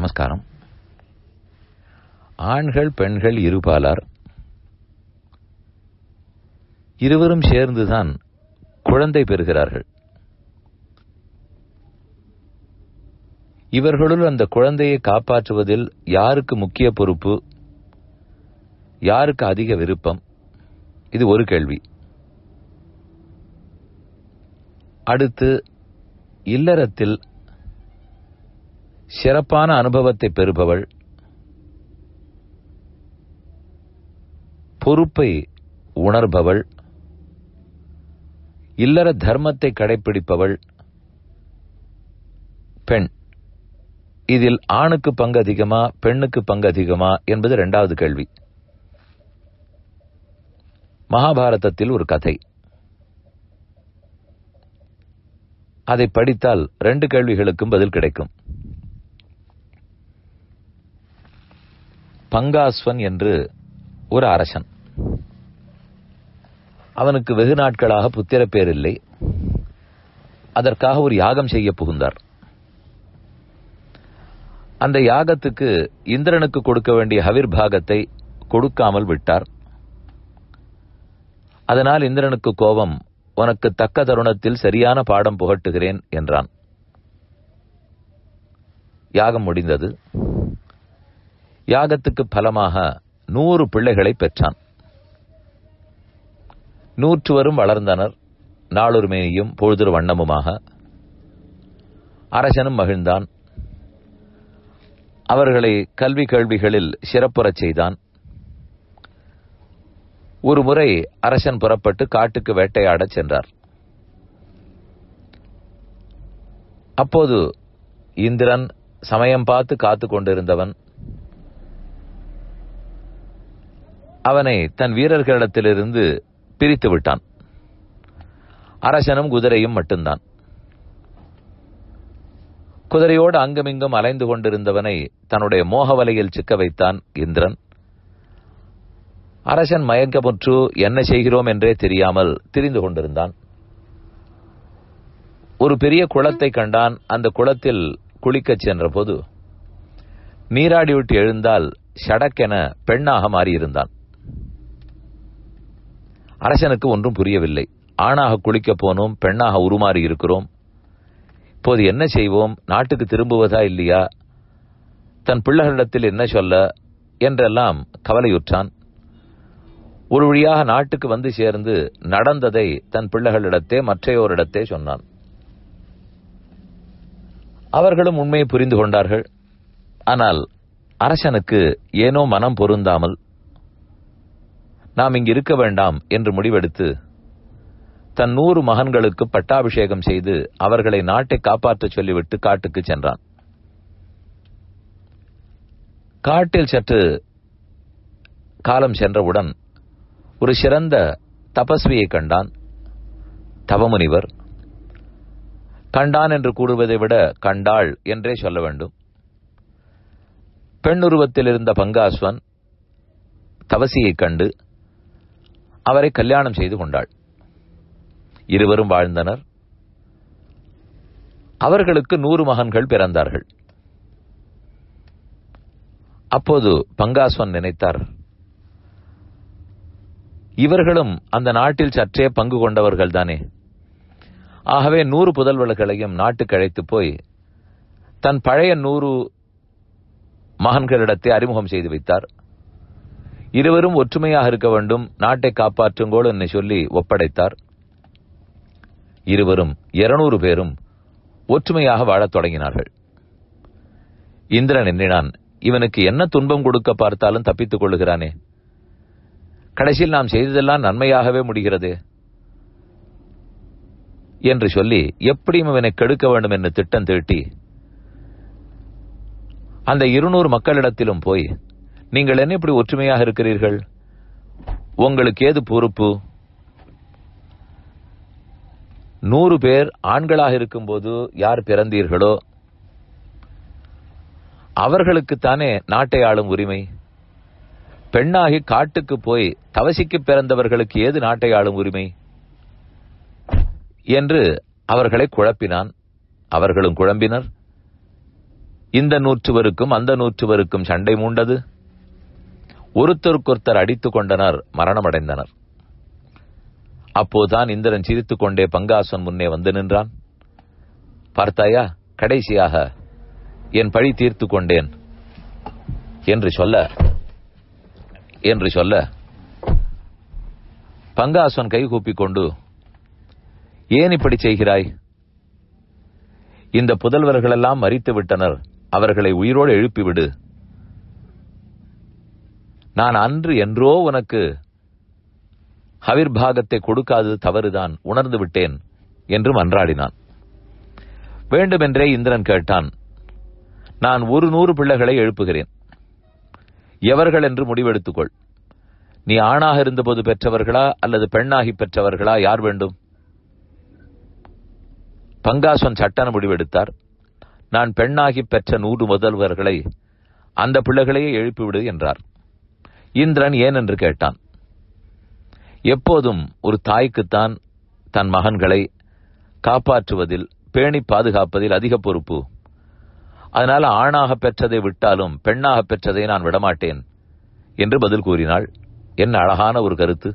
நமஸ்காரம் ஆண்கள் பெண்கள் இருபாலார் இருவரும் சேர்ந்துதான் குழந்தை பெறுகிறார்கள் இவர்களுள் அந்த குழந்தையை காப்பாற்றுவதில் யாருக்கு முக்கிய பொறுப்பு யாருக்கு அதிக விருப்பம் இது ஒரு கேள்வி அடுத்து இல்லறத்தில் சிறப்பான அனுபவத்தை பெறுபவள் பொறுப்பை உணர்பவள் இல்லற தர்மத்தை கடைபிடிப்பவள் பெண் இதில் ஆணுக்கு பங்கு அதிகமா பெண்ணுக்கு பங்கு அதிகமா என்பது இரண்டாவது கேள்வி மகாபாரதத்தில் ஒரு கதை அதை படித்தால் ரெண்டு கேள்விகளுக்கும் பதில் கிடைக்கும் பங்காஸ்வன் என்று ஒரு அரசன் அவனுக்கு வெகு நாட்களாக புத்திர பேர் இல்லை அதற்காக ஒரு யாகம் செய்ய புகுந்தார் அந்த யாகத்துக்கு இந்திரனுக்கு கொடுக்க வேண்டிய ஹவிர் பாகத்தை கொடுக்காமல் விட்டார் அதனால் இந்திரனுக்கு கோபம் உனக்கு தக்க தருணத்தில் சரியான பாடம் புகட்டுகிறேன் என்றான் யாகம் முடிந்தது யாகத்துக்கு பலமாக நூறு பிள்ளைகளை பெற்றான் நூற்றுவரும் வளர்ந்தனர் நாளொரு மேனியும் பொழுதொரு வண்ணமுமாக அரசனும் மகிழ்ந்தான் அவர்களை கல்வி கேள்விகளில் சிறப்புறச் செய்தான் ஒரு முறை அரசன் புறப்பட்டு காட்டுக்கு வேட்டையாடச் சென்றார் அப்போது இந்திரன் சமயம் பார்த்து காத்து கொண்டிருந்தவன் அவனை தன் வீரர்களிடத்திலிருந்து பிரித்து விட்டான் அரசனும் குதிரையும் மட்டும்தான் குதிரையோடு அங்குமிங்கும் அலைந்து கொண்டிருந்தவனை தன்னுடைய மோக வலையில் சிக்க வைத்தான் இந்திரன் அரசன் மயக்கமுற்று என்ன செய்கிறோம் என்றே தெரியாமல் திரிந்து கொண்டிருந்தான் ஒரு பெரிய குளத்தை கண்டான் அந்த குளத்தில் குளிக்கச் சென்ற போது நீராடி விட்டு எழுந்தால் ஷடக்கென பெண்ணாக மாறியிருந்தான் அரசனுக்கு ஒன்றும் புரியவில்லை ஆணாக குளிக்கப் போனோம் பெண்ணாக உருமாறி இருக்கிறோம் இப்போது என்ன செய்வோம் நாட்டுக்கு திரும்புவதா இல்லையா தன் பிள்ளைகளிடத்தில் என்ன சொல்ல என்றெல்லாம் கவலையுற்றான் ஒரு வழியாக நாட்டுக்கு வந்து சேர்ந்து நடந்ததை தன் பிள்ளைகளிடத்தே மற்றையோரிடத்தே சொன்னான் அவர்களும் உண்மையை புரிந்து கொண்டார்கள் ஆனால் அரசனுக்கு ஏனோ மனம் பொருந்தாமல் நாம் இங்கு இருக்க வேண்டாம் என்று முடிவெடுத்து தன் நூறு மகன்களுக்கு பட்டாபிஷேகம் செய்து அவர்களை நாட்டை காப்பாற்ற சொல்லிவிட்டு காட்டுக்கு சென்றான் காட்டில் சற்று காலம் சென்றவுடன் ஒரு சிறந்த தபஸ்வியை கண்டான் தவமுனிவர் கண்டான் என்று கூறுவதை விட கண்டாள் என்றே சொல்ல வேண்டும் பெண்ணுருவத்தில் இருந்த பங்காஸ்வன் தவசியைக் கண்டு அவரை கல்யாணம் செய்து கொண்டாள் இருவரும் வாழ்ந்தனர் அவர்களுக்கு நூறு மகன்கள் பிறந்தார்கள் அப்போது பங்காஸ்வன் நினைத்தார் இவர்களும் அந்த நாட்டில் சற்றே பங்கு கொண்டவர்கள் தானே ஆகவே நூறு புதல்வர்களையும் நாட்டுக்கு அழைத்து போய் தன் பழைய நூறு மகன்களிடத்தை அறிமுகம் செய்து வைத்தார் இருவரும் ஒற்றுமையாக இருக்க வேண்டும் நாட்டை காப்பாற்றுங்கோள் என்னை சொல்லி ஒப்படைத்தார் இருவரும் இருநூறு பேரும் ஒற்றுமையாக வாழத் தொடங்கினார்கள் இந்திரன் எண்ணினான் இவனுக்கு என்ன துன்பம் கொடுக்க பார்த்தாலும் தப்பித்துக் கொள்ளுகிறானே கடைசியில் நாம் செய்ததெல்லாம் நன்மையாகவே முடிகிறதே என்று சொல்லி எப்படியும் இவனை கெடுக்க வேண்டும் என்று திட்டம் தீட்டி அந்த இருநூறு மக்களிடத்திலும் போய் நீங்கள் என்ன இப்படி ஒற்றுமையாக இருக்கிறீர்கள் உங்களுக்கு ஏது பொறுப்பு நூறு பேர் ஆண்களாக இருக்கும்போது யார் பிறந்தீர்களோ அவர்களுக்குத்தானே நாட்டை ஆளும் உரிமை பெண்ணாகி காட்டுக்கு போய் தவசிக்கு பிறந்தவர்களுக்கு ஏது நாட்டை ஆளும் உரிமை என்று அவர்களை குழப்பினான் அவர்களும் குழம்பினர் இந்த நூற்றுவருக்கும் அந்த நூற்றுவருக்கும் சண்டை மூண்டது ஒருத்தருக்கொருத்தர் அடித்துக் கொண்டனர் மரணமடைந்தனர் அப்போதுதான் இந்திரன் சிரித்துக் கொண்டே பங்காசன் முன்னே வந்து நின்றான் பார்த்தாயா கடைசியாக என் பழி தீர்த்து கொண்டேன் என்று சொல்ல என்று சொல்ல பங்காசன் கைகூப்பிக் கொண்டு ஏன் இப்படி செய்கிறாய் இந்த புதல்வர்களெல்லாம் மறித்து விட்டனர் அவர்களை உயிரோடு எழுப்பிவிடு நான் அன்று என்றோ உனக்கு ஹவிர்பாகத்தை கொடுக்காதது தவறுதான் உணர்ந்து விட்டேன் என்று மன்றாடினான் வேண்டுமென்றே இந்திரன் கேட்டான் நான் ஒரு நூறு பிள்ளைகளை எழுப்புகிறேன் எவர்கள் என்று முடிவெடுத்துக்கொள் நீ ஆணாக இருந்தபோது பெற்றவர்களா அல்லது பெண்ணாகி பெற்றவர்களா யார் வேண்டும் பங்காசன் சட்டன முடிவெடுத்தார் நான் பெண்ணாகி பெற்ற நூறு முதல்வர்களை அந்த பிள்ளைகளையே எழுப்பிவிடு என்றார் இந்திரன் ஏன் என்று கேட்டான் எப்போதும் ஒரு தாய்க்குத்தான் தன் மகன்களை காப்பாற்றுவதில் பேணி பாதுகாப்பதில் அதிக பொறுப்பு அதனால ஆணாக பெற்றதை விட்டாலும் பெண்ணாக பெற்றதை நான் விடமாட்டேன் என்று பதில் கூறினாள் என்ன அழகான ஒரு கருத்து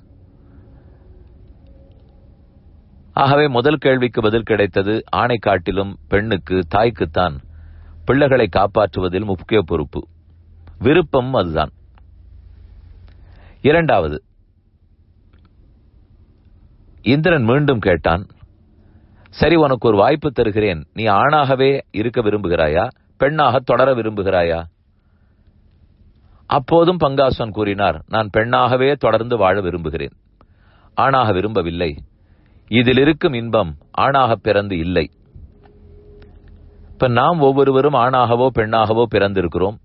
ஆகவே முதல் கேள்விக்கு பதில் கிடைத்தது ஆணை காட்டிலும் பெண்ணுக்கு தாய்க்குத்தான் பிள்ளைகளை காப்பாற்றுவதில் முக்கிய பொறுப்பு விருப்பம் அதுதான் இரண்டாவது இந்திரன் மீண்டும் கேட்டான் சரி உனக்கு ஒரு வாய்ப்பு தருகிறேன் நீ ஆணாகவே இருக்க விரும்புகிறாயா பெண்ணாக தொடர விரும்புகிறாயா அப்போதும் பங்காசன் கூறினார் நான் பெண்ணாகவே தொடர்ந்து வாழ விரும்புகிறேன் ஆணாக விரும்பவில்லை இதில் இருக்கும் இன்பம் ஆணாக பிறந்து இல்லை இப்ப நாம் ஒவ்வொருவரும் ஆணாகவோ பெண்ணாகவோ பிறந்திருக்கிறோம்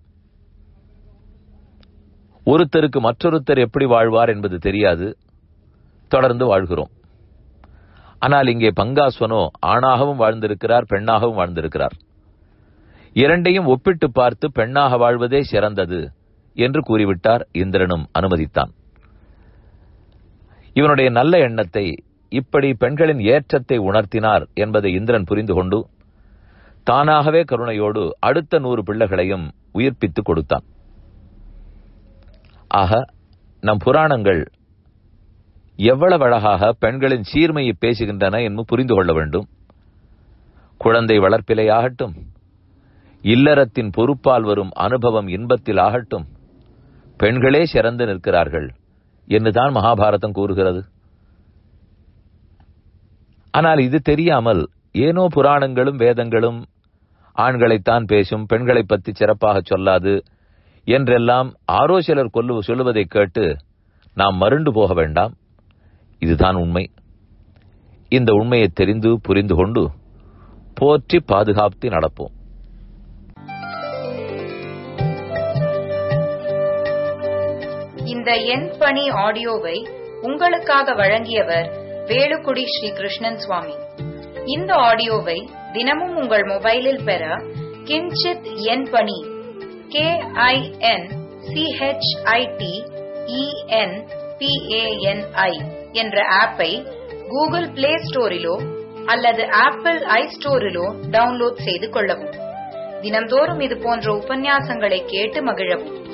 ஒருத்தருக்கு மற்றொருத்தர் எப்படி வாழ்வார் என்பது தெரியாது தொடர்ந்து வாழ்கிறோம் ஆனால் இங்கே பங்காஸ்வனோ ஆணாகவும் வாழ்ந்திருக்கிறார் பெண்ணாகவும் வாழ்ந்திருக்கிறார் இரண்டையும் ஒப்பிட்டு பார்த்து பெண்ணாக வாழ்வதே சிறந்தது என்று கூறிவிட்டார் இந்திரனும் அனுமதித்தான் இவனுடைய நல்ல எண்ணத்தை இப்படி பெண்களின் ஏற்றத்தை உணர்த்தினார் என்பதை இந்திரன் புரிந்து கொண்டு தானாகவே கருணையோடு அடுத்த நூறு பிள்ளைகளையும் உயிர்ப்பித்துக் கொடுத்தான் ஆக நம் புராணங்கள் எவ்வளவு அழகாக பெண்களின் சீர்மையை பேசுகின்றன என்று புரிந்து கொள்ள வேண்டும் குழந்தை வளர்ப்பிலே ஆகட்டும் இல்லறத்தின் பொறுப்பால் வரும் அனுபவம் இன்பத்தில் ஆகட்டும் பெண்களே சிறந்து நிற்கிறார்கள் என்றுதான் மகாபாரதம் கூறுகிறது ஆனால் இது தெரியாமல் ஏனோ புராணங்களும் வேதங்களும் ஆண்களைத்தான் பேசும் பெண்களை பற்றி சிறப்பாக சொல்லாது என்றெல்லாம் ஆரோ சிலர் கொல்லு சொல்லுவதை கேட்டு நாம் மருண்டு போக வேண்டாம் இதுதான் உண்மை இந்த உண்மையை தெரிந்து புரிந்து கொண்டு போற்றி பாதுகாத்து நடப்போம் இந்த எண் பணி ஆடியோவை உங்களுக்காக வழங்கியவர் வேலுக்குடி ஸ்ரீ கிருஷ்ணன் சுவாமி இந்த ஆடியோவை தினமும் உங்கள் மொபைலில் பெற கிஞ்சித் எண் பணி கே ஐ என் சிஹெச்ஐடி இஎன் பிஏஎன்ஐ என்ற ஆப்பை கூகுள் பிளே ஸ்டோரிலோ அல்லது ஆப்பிள் ஐ ஸ்டோரிலோ டவுன்லோட் செய்து கொள்ளவும் தினம்தோறும் இது போன்ற உபன்யாசங்களை கேட்டு மகிழவும்